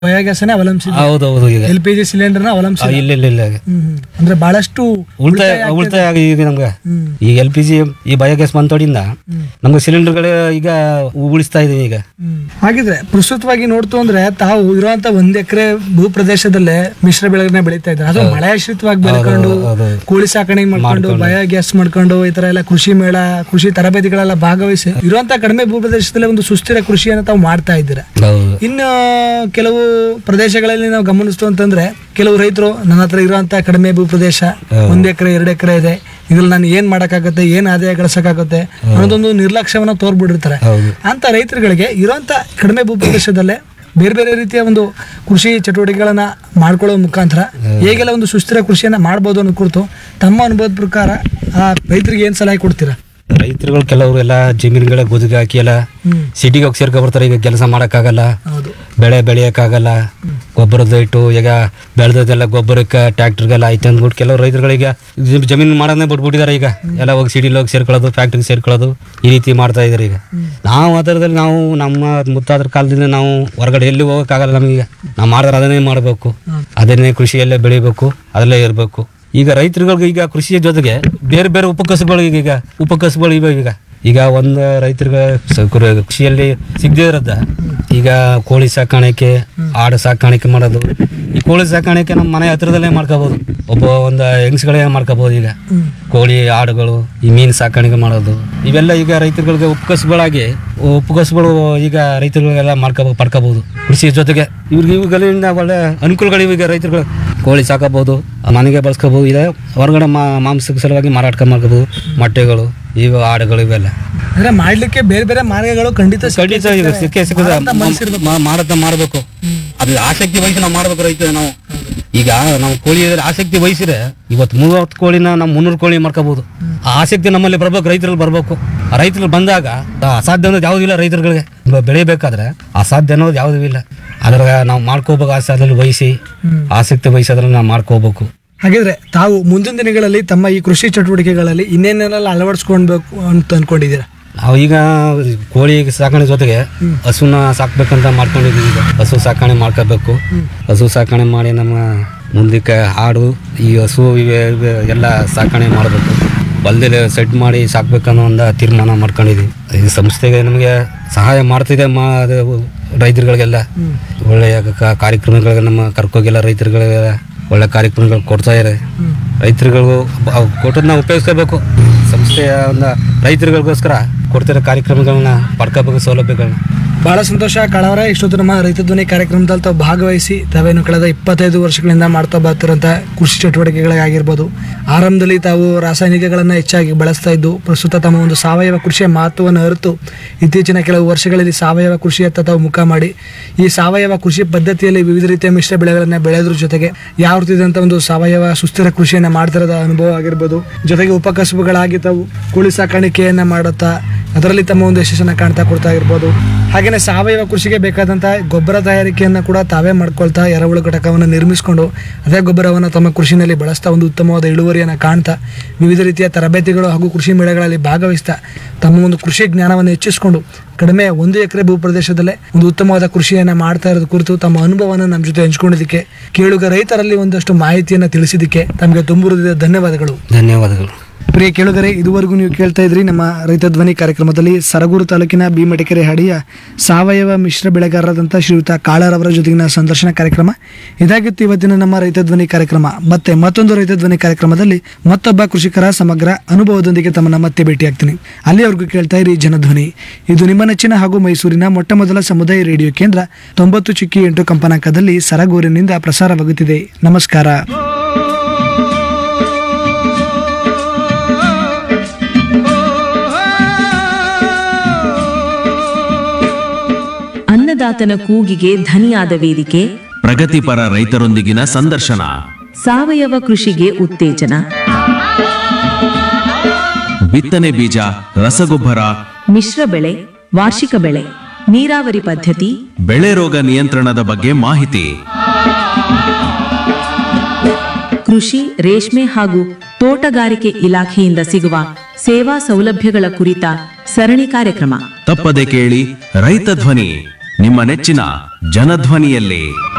ಬಯೋಗ್ಯಾಸನೇ ಅವಲಂಬಿಸಿದೆ ಹೌದೌದು ಈಗ ಎಲ್ ಪಿ ಜಿ ಸಿಲಿಂಡರ್ನ ಆ, ಅವಲಂಬಿಸಿದೆ ಇಲ್ಲ ಇಲ್ಲ ಇಲ್ಲ ಹ್ಮ್ ಹ್ಮ್. ಅಂದ್ರೆ ಬಹಳಷ್ಟು ಉಳಿತಾಯ ಉಳಿತಾಯ ಆಗಿ ಈಗ ನಮ್ಗೆ ಹ್ಮ್. ಈಗ ಎಲ್ ಪಿ ಜಿ ಈ ಬಯೋಗ್ಯಾಸ್ ಬಂತೋಡಿಂದ ನಮ್ಗೆ ಸಿಲಿಂಡರ್ಗಳು ಈಗ ಉಳಿಸ್ತಾ ಇದೀವಿ ಈಗ ಹ್ಮ್. ಹಾಗಿದ್ರೆ ಪ್ರಸ್ತುತವಾಗಿ ನೋಡ್ತು ಅಂದ್ರೆ ತಾವು ಇರುವಂತ ಒಂದ್ ಎಕರೆ ಭೂ ಪ್ರದೇಶದಲ್ಲೇ ಮಿಶ್ರ ಬೆಳೆಗಳನ್ನ ಬೆಳೀತಾ ಇದ್ದಾರೆ ಅದು ಮಳೆ ಆಶ್ರಿತವಾಗಿ ಬೆಳ್ಕೊಂಡು ಹೌದು. ಕೋಳಿ ಸಾಕಣೆ ಮಾಡ್ಕೊಂಡು ಬಯೋಗ್ಯಾಸ್ ಮಾಡ್ಕೊಂಡು ಈ ತರ ಎಲ್ಲ ಕೃಷಿ ಮೇಳ ಕೃಷಿ ತರಬೇತಿಗಳೆಲ್ಲ ಭಾಗವಹಿಸಿ ಇರುವಂತ ಕಡಿಮೆ ಭೂ ಪ್ರದೇಶದಲ್ಲಿ ಒಂದು ಸುಸ್ಥಿರ ಕೃಷಿಯನ್ನು ತಾವು ಮಾಡ್ತಾ ಇದ್ದೀರಾ ಹೌದು ಇನ್ನು ಕೆಲವು ಪ್ರದೇಶಗಳಲ್ಲಿ ನಾವು ಗಮನಿಸ್ತು ಅಂತಂದ್ರೆ ಕೆಲವು ರೈತರು ನನ್ನ ಹತ್ರ ಇರುವಂತ ಕಡಿಮೆ ಭೂ ಪ್ರದೇಶ ಒಂದ್ ಎಕರೆ ಎರಡು ಎಕರೆ ಇದೆ ಇದ್ರಲ್ಲಿ ನಾನು ಏನ್ ಮಾಡಕ್ಕಾಗತ್ತೆ ಏನ್ ಆದಾಯ ಗಳಿಸಕ್ಕಾಗತ್ತೆ ಅನ್ನೋದೊಂದು ನಿರ್ಲಕ್ಷ್ಯವನ್ನ ತೋರ್ಬಿಟ್ಟಿರ್ತಾರೆ ಹೌದು ಅಂತ ರೈತರುಗಳಿಗೆ ಇರುವಂತ ಕಡಿಮೆ ಭೂ ಪ್ರದೇಶದಲ್ಲೇ ಬೇರೆ ಬೇರೆ ರೀತಿಯ ಒಂದು ಕೃಷಿ ಚಟುವಟಿಕೆಗಳನ್ನ ಮಾಡ್ಕೊಳ್ಳೋ ಮುಖಾಂತರ ಹೇಗೆಲ್ಲ ಒಂದು ಸುಸ್ಥಿರ ಕೃಷಿಯನ್ನ ಮಾಡ್ಬೋದು ಅನ್ನೋ ಕುರಿತು ತಮ್ಮ ಅನುಭವದ ಪ್ರಕಾರ ಆ ರೈತರಿಗೆ ಏನ್ ಸಲಹೆ ಕೊಡ್ತೀರಾ ರೈತರುಗಳು ಕೆಲವರು ಎಲ್ಲ ಜಮೀನುಗಳ ಗುದಿಗೆ ಹಾಕಿ ಎಲ್ಲ ಹ್ಮ್ ಸಿಟಿಗೆ ಹೋಗಿ ಸೇರ್ಕೊ ಬರ್ತಾರೆ ಈಗ ಕೆಲಸ ಮಾಡೋಕ್ಕಾಗಲ್ಲ ಹೌದು ಬೆಳೆ ಬೆಳೆಯೋಕ್ಕಾಗಲ್ಲ ಗೊಬ್ಬರದ ಇಟ್ಟು ಈಗ ಬೆಳೆದದೆಲ್ಲ ಗೊಬ್ಬರಕ್ಕೆ ಟ್ಯಾಕ್ಟರ್ಗೆಲ್ಲ ಆಯ್ತು ಅಂದ್ಬಿಟ್ಟು ಕೆಲವು ರೈತರುಗಳಿಗೆ ಜ- ಜಮೀನು ಮಾಡೋದನ್ನೇ ಬಿಟ್ಬಿಟ್ಟಿದ್ದಾರೆ ಈಗ ಎಲ್ಲ ಹೋಗಿ ಸಿಟಿಲಿ ಹೋಗಿ ಸೇರ್ಕೊಳ್ಳೋದು ಫ್ಯಾಕ್ಟ್ರಿಗೆ ಸೇರ್ಕೊಳ್ಳೋದು ಈ ರೀತಿ ಮಾಡ್ತಾ ಇದ್ದಾರೆ ಈಗ ನಾವು ಆ ಥರದಲ್ಲಿ ನಾವು ನಮ್ಮ ಮುತ್ತಾದ್ರ ಕಾಲದಿಂದ ನಾವು ಹೊರಗಡೆ ಎಲ್ಲಿ ಹೋಗೋಕ್ಕಾಗಲ್ಲ ನಮಗೆ ನಾವು ಮಾಡಿದ್ರೆ ಅದನ್ನೇ ಮಾಡಬೇಕು ಅದನ್ನೇ ಕೃಷಿಯಲ್ಲೇ ಬೆಳಿಬೇಕು ಅದರಲ್ಲೇ ಇರಬೇಕು ಈಗ ರೈತರುಗಳಿಗೆ ಈಗ ಕೃಷಿಯ ಜೊತೆಗೆ ಬೇರೆ ಬೇರೆ ಉಪಕಸಬುಗಳು ಈಗ ಈಗ ಉಪಕಸಬುಗಳು ಇವೆ ಈಗ ಈಗ ಒಂದು ರೈತರಿಗೆ ಸ- ಕೃ- ಕೃಷಿಯಲ್ಲಿ ಸಿಗದೇ ಇರೋದ ಈಗ ಕೋಳಿ ಸಾಕಾಣಿಕೆ ಆಡು ಸಾಕಾಣಿಕೆ ಮಾಡೋದು ಈ ಕೋಳಿ ಸಾಕಾಣಿಕೆ ನಮ್ಮ ಮನೆ ಹತ್ರದಲ್ಲೇ ಮಾಡ್ಕೋಬೋದು ಒಬ್ಬ ಒಂದು ಹೆಂಗ್ಸ್ಗಳೇ ಮಾಡ್ಕೋಬೋದು ಈಗ ಕೋಳಿ ಆಡುಗಳು ಈ ಮೀನು ಸಾಕಾಣಿಕೆ ಮಾಡೋದು ಇವೆಲ್ಲ ಈಗ ರೈತರುಗಳಿಗೆ ಉಪಕಸಬುಗಳಾಗಿ ಉಪಕಸಬುಗಳು ಈಗ ರೈತರುಗಳಿಗೆಲ್ಲ ಮಾಡ್ಕೋಬೋದು ಪಡ್ಕೋಬೋದು ಕೃಷಿ ಜೊತೆಗೆ ಇವ್ರಿಗೆ ಇವುಗಳಿಂದ ಒಳ್ಳೆ ಅನುಕೂಲಗಳಿವೆ ಈಗ ರೈತರುಗಳು ಕೋಳಿ ಸಾಕಬಹುದು ಮನೆಗೆ ಬಳಸ್ಕೋಬಹುದು ಇದೆ ಹೊರಗಡೆ ಮಾ ಮಾಂಸಕ್ಕೆ ಸಲುವಾಗಿ ಮಾರಾಟ ಮಾಡ್ಕೋಬಹುದು ಮೊಟ್ಟೆಗಳು ಇವು ಆಡುಗಳು ಇವೆಲ್ಲ ಅಂದ್ರೆ ಮಾಡ್ಲಿಕ್ಕೆ ಬೇರೆ ಬೇರೆ ಮಾರ್ಗಗಳು ಖಂಡಿತ ಸಿಕ್ಕೇ ಖಂಡಿತ ಈಗ ಸಿಕ್ಕೇ ಸಿಕ್ಕದ ಮಾರಾಟ ಮನಸ್ಸಿರ್ಬೇಕು. ಮಾರಾಟ ಮಾಡಬೇಕು ಅದು ಆಸಕ್ತಿ ವಹಿಸಿ ನಾವು ಮಾಡ್ಬೇಕು ರೈತ ನಾವು ಈಗ ನಾವು ಕೋಳಿ ಆಸಕ್ತಿ ವಹಿಸಿದ್ರೆ ಇವತ್ತು ಮೂವತ್ತು ಕೋಳಿನ ನಾವು ಮುನ್ನೂರು ಕೋಳಿ ಮಾಡ್ಕೋಬಹುದು ಆ ಆಸಕ್ತಿ ನಮ್ಮಲ್ಲಿ ಬರ್ಬೇಕು ರೈತರಲ್ಲಿ ಬರ್ಬೇಕು ಆ ರೈತರು ಬಂದಾಗ ಆ ಅಸಾಧ್ಯ ಅನ್ನೋದು ಯಾವುದೂ ಇಲ್ಲ ರೈತರುಗಳಿಗೆ ಬ- ಬೆಳಿಬೇಕಾದ್ರೆ ಅಸಾಧ್ಯ ಅನ್ನೋದು ಯಾವುದೂ ಇಲ್ಲ ಅದ್ರ ನಾವು ಮಾಡ್ಕೋಬೇಕು ಆಸಕ್ತಿಯಲ್ಲಿ ವಹಿಸಿ ಆಸಕ್ತಿ ವಹಿಸಿ ಅದ್ರಲ್ಲಿ ನಾವು ಮಾಡ್ಕೋಬೇಕು ಹಾಗಿದ್ರೆ ತಾವು ಮುಂದಿನ ದಿನಗಳಲ್ಲಿ ತಮ್ಮ ಈ ಕೃಷಿ ಚಟುವಟಿಕೆಗಳಲ್ಲಿ ಇನ್ನೇನೆಲ್ಲ ಅಳವಡಿಸ್ಕೊಳ್ಬೇಕು ಅಂತ ಅನ್ಕೊಂಡಿದ್ದೀರಾ ನಾವು ಈಗ ಕೋಳಿ ಸಾಕಣೆ ಜೊತೆಗೆ ಹಸುನ ಸಾಕ್ಬೇಕಂತ ಮಾಡ್ಕೊಂಡಿದ್ದೀವಿ ಈಗ ಹಸು ಸಾಕಣೆ ಮಾಡ್ಕೋಬೇಕು ಹಸು ಸಾಕಣೆ ಮಾಡಿ ನಮ್ಮ ಮುಂದಕ್ಕೆ ಹಾಡು ಈ ಹಸು ಇವೆ ಇವೆ ಎಲ್ಲ ಸಾಕಣೆ ಮಾಡಬೇಕು ಹೊಲದಲ್ಲಿ ಸೆಟ್ ಮಾಡಿ ಸಾಕ್ಬೇಕನ್ನೋ ಒಂದು ತೀರ್ಮಾನ ಮಾಡ್ಕೊಂಡಿದ್ದೀವಿ ಈ ಸಂಸ್ಥೆಗೆ ನಮಗೆ ಸಹಾಯ ಮಾಡ್ತಿದೆ ಮಾ ಅದು ರೈತರುಗಳಿಗೆಲ್ಲ ಒಳ್ಳೆಯ ಕ- ಕಾರ್ಯಕ್ರಮಗಳಿಗೆ ನಮ್ಮ ಕರ್ಕೋಗಿಲ್ಲ ರೈತರುಗಳಿಗೆ ಒಳ್ಳೆ ಕಾರ್ಯಕ್ರಮಗಳು ಕೊಡ್ತಾ ಇದ್ದಾರೆ ರೈತರುಗಳಿಗೂ ಬ- ಕೊಟ್ಟದನ್ನ ಉಪಯೋಗಿಸ್ಕೋಬೇಕು ಸಂಸ್ಥೆಯ ಒಂದು ರೈತರುಗಳಿಗೋಸ್ಕರ ಕೊಡ್ತಿರೋ ಕಾರ್ಯಕ್ರಮಗಳನ್ನ ಪಡ್ಕೋಬೇಕು ಸೌಲಭ್ಯಗಳನ್ನ ಬಹಳ ಸಂತೋಷ ಕಳವರ ಇಷ್ಟೊತ್ತು ನಮ್ಮ ರೈತ ಧ್ವನಿ ಕಾರ್ಯಕ್ರಮದಲ್ಲಿ ತಾವು ಭಾಗವಹಿಸಿ ತಾವೇನು ಕಳೆದ ಇಪ್ಪತ್ತೈದು ವರ್ಷಗಳಿಂದ ಮಾಡ್ತಾ ಬರ್ತಿರೋಂಥ ಕೃಷಿ ಚಟುವಟಿಕೆಗಳಾಗಿರ್ಬೋದು ಆರಂಭದಲ್ಲಿ ತಾವು ರಾಸಾಯನಿಕಗಳನ್ನು ಹೆಚ್ಚಾಗಿ ಬಳಸ್ತಾ ಇದ್ದು ಪ್ರಸ್ತುತ ತಮ್ಮ ಒಂದು ಸಾವಯವ ಕೃಷಿಯ ಮಹತ್ವವನ್ನು ಅರಿತು ಇತ್ತೀಚಿನ ಕೆಲವು ವರ್ಷಗಳಲ್ಲಿ ಸಾವಯವ ಕೃಷಿಯತ್ತ ತಾವು ಮುಖ ಮಾಡಿ ಈ ಸಾವಯವ ಕೃಷಿ ಪದ್ಧತಿಯಲ್ಲಿ ವಿವಿಧ ರೀತಿಯ ಮಿಶ್ರ ಬೆಳೆಗಳನ್ನು ಬೆಳೆಯೋದ್ರ ಜೊತೆಗೆ ಯಾವ ರೀತಿಯಾದಂಥ ಒಂದು ಸಾವಯವ ಸುಸ್ಥಿರ ಕೃಷಿಯನ್ನು ಮಾಡ್ತಿರೋದ ಅನುಭವ ಆಗಿರ್ಬೋದು ಜೊತೆಗೆ ಉಪಕಸಬುಗಳಾಗಿ ತಾವು ಕೋಳಿ ಸಾಕಾಣಿಕೆಯನ್ನು ಮಾಡುತ್ತಾ ಅದರಲ್ಲಿ ತಮ್ಮ ಒಂದು ಯಶಸ್ಸನ್ನು ಕಾಣ್ತಾ ಕೊಡ್ತಾ ಇರ್ಬೋದು ಹಾಗೆಯೇ ಸಾವಯವ ಕೃಷಿಗೆ ಬೇಕಾದಂಥ ಗೊಬ್ಬರ ತಯಾರಿಕೆಯನ್ನು ಕೂಡ ತಾವೇ ಮಾಡ್ಕೊಳ್ತಾ ಎರೆಹುಳು ಘಟಕವನ್ನು ನಿರ್ಮಿಸಿಕೊಂಡು ಅದೇ ಗೊಬ್ಬರವನ್ನು ತಮ್ಮ ಕೃಷಿನಲ್ಲಿ ಬಳಸ್ತಾ ಒಂದು ಉತ್ತಮವಾದ ಇಳುವರಿಯನ್ನು ಕಾಣ್ತಾ ವಿವಿಧ ರೀತಿಯ ತರಬೇತಿಗಳು ಹಾಗೂ ಕೃಷಿ ಮೇಳಗಳಲ್ಲಿ ಭಾಗವಹಿಸ್ತಾ ತಮ್ಮ ಒಂದು ಕೃಷಿ ಜ್ಞಾನವನ್ನು ಹೆಚ್ಚಿಸಿಕೊಂಡು ಕಡಿಮೆ ಒಂದು ಎಕರೆ ಭೂ ಪ್ರದೇಶದಲ್ಲೇ ಒಂದು ಉತ್ತಮವಾದ ಕೃಷಿಯನ್ನು ಮಾಡ್ತಾ ಇರೋದು ಕುರಿತು ತಮ್ಮ ಅನುಭವವನ್ನು ನಮ್ಮ ಜೊತೆ ಹಂಚ್ಕೊಂಡಿದ್ದಕ್ಕೆ ಕೇಳುಗ ರೈತರಲ್ಲಿ ಒಂದಷ್ಟು ಮಾಹಿತಿಯನ್ನು ತಿಳಿಸಿದ್ದಕ್ಕೆ ತಮಗೆ ತುಂಬ ಧನ್ಯವಾದಗಳು ಧನ್ಯವಾದಗಳು ಪ್ರಿಯ ಕೇಳುಗರೆ ಇದುವರೆಗೂ ನೀವು ಕೇಳ್ತಾ ಇದ್ರಿ ನಮ್ಮ ರೈತ ಧ್ವನಿ ಕಾರ್ಯಕ್ರಮದಲ್ಲಿ ಸರಗೂರು ತಾಲೂಕಿನ ಭೀಮಟಕೆರೆ ಹಡಿಯ ಸಾವಯವ ಮಿಶ್ರ ಬೆಳೆಗಾರರಾದಂಥ ಶ್ರೀಯುತ ಕಾಳರವರ ಜೊತೆಗಿನ ಸಂದರ್ಶನ ಕಾರ್ಯಕ್ರಮ ಇದಾಗಿತ್ತು ಇವತ್ತಿನ ನಮ್ಮ ರೈತ ಧ್ವನಿ ಕಾರ್ಯಕ್ರಮ ಮತ್ತೆ ಮತ್ತೊಂದು ರೈತ ಧ್ವನಿ ಕಾರ್ಯಕ್ರಮದಲ್ಲಿ ಮತ್ತೊಬ್ಬ ಕೃಷಿಕರ ಸಮಗ್ರ ಅನುಭವದೊಂದಿಗೆ ತಮ್ಮನ್ನ ಮತ್ತೆ ಭೇಟಿಯಾಗ್ತೀನಿ ಅಲ್ಲಿಯವರೆಗೂ ಕೇಳ್ತಾ ಇರಿ ಜನಧ್ವನಿ ಇದು ನಿಮ್ಮ ನೆಚ್ಚಿನ ಹಾಗೂ ಮೈಸೂರಿನ ಮೊಟ್ಟ ಮೊದಲ ಸಮುದಾಯ ರೇಡಿಯೋ ಕೇಂದ್ರ ತೊಂಬತ್ತು ಚಿಕ್ಕಿ ಎಂಟು ಕಂಪನಾಂಕದಲ್ಲಿ ಸರಗೂರಿನಿಂದ ಪ್ರಸಾರವಾಗುತ್ತಿದೆ ನಮಸ್ಕಾರ ಅನ್ನದಾತನ ಕೂಗಿಗೆ ಧನಿಯಾದ ವೇದಿಕೆ ಪ್ರಗತಿಪರ ರೈತರೊಂದಿಗಿನ ಸಂದರ್ಶನ ಸಾವಯವ ಕೃಷಿಗೆ ಉತ್ತೇಜನ ಬಿತ್ತನೆ ಬೀಜ ರಸಗೊಬ್ಬರ ಮಿಶ್ರ ಬೆಳೆ ವಾರ್ಷಿಕ ಬೆಳೆ ನೀರಾವರಿ ಪದ್ಧತಿ ಬೆಳೆ ರೋಗ ನಿಯಂತ್ರಣದ ಬಗ್ಗೆ ಮಾಹಿತಿ ಕೃಷಿ ರೇಷ್ಮೆ ಹಾಗೂ ತೋಟಗಾರಿಕೆ ಇಲಾಖೆಯಿಂದ ಸಿಗುವ ಸೇವಾ ಸೌಲಭ್ಯಗಳ ಕುರಿತ ಸರಣಿ ಕಾರ್ಯಕ್ರಮ ತಪ್ಪದೆ ಕೇಳಿ ರೈತ ಧ್ವನಿ ನಿಮ್ಮ ನೆಚ್ಚಿನ ಜನಧ್ವನಿಯಲ್ಲಿ